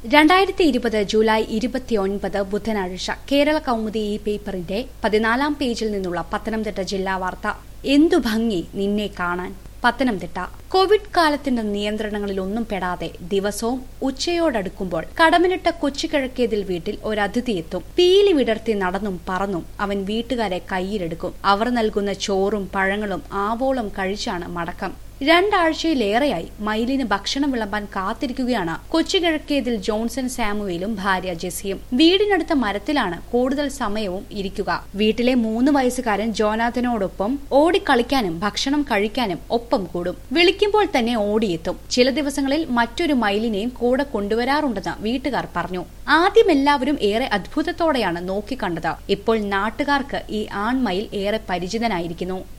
രണ്ടായിരത്തി ഇരുപത് ജൂലൈ ഇരുപത്തിയൊൻപത് ബുധനാഴ്ച കേരള കൗമുദി ഈ പേപ്പറിന്റെ പതിനാലാം പേജിൽ നിന്നുള്ള പത്തനംതിട്ട ജില്ലാ വാർത്ത എന്തു ഭംഗി നിന്നെ കാണാൻ പത്തനംതിട്ട കോവിഡ് കാലത്തിന്റെ നിയന്ത്രണങ്ങളിലൊന്നും പെടാതെ ദിവസവും ഉച്ചയോടടുക്കുമ്പോൾ കടമിനിട്ട കൊച്ചുകിഴക്കേതിൽ വീട്ടിൽ ഒരതിഥി എത്തും പീലി വിടർത്തി നടന്നും പറന്നും അവൻ വീട്ടുകാരെ കയ്യിലെടുക്കും അവർ നൽകുന്ന ചോറും പഴങ്ങളും ആവോളം കഴിച്ചാണ് മടക്കം രണ്ടാഴ്ചയിലേറെയായി മയിലിന് ഭക്ഷണം വിളമ്പാൻ കാത്തിരിക്കുകയാണ് കൊച്ചുകിഴക്കേതിൽ ജോൺസൺ സാമുവേലും ഭാര്യ ജെസിയും വീടിനടുത്ത മരത്തിലാണ് കൂടുതൽ സമയവും ഇരിക്കുക വീട്ടിലെ മൂന്ന് വയസ്സുകാരൻ ജോനാഥനോടൊപ്പം ഓടിക്കളിക്കാനും ഭക്ഷണം കഴിക്കാനും ഒപ്പം കൂടും വിളിക്കുമ്പോൾ തന്നെ ഓടിയെത്തും ചില ദിവസങ്ങളിൽ മറ്റൊരു മയിലിനെയും കൂടെ കൊണ്ടുവരാറുണ്ടെന്ന് വീട്ടുകാർ പറഞ്ഞു ആദ്യം എല്ലാവരും ഏറെ അത്ഭുതത്തോടെയാണ് നോക്കിക്കണ്ടത് ഇപ്പോൾ നാട്ടുകാർക്ക് ഈ ആൺമയിൽ ഏറെ പരിചിതനായിരിക്കുന്നു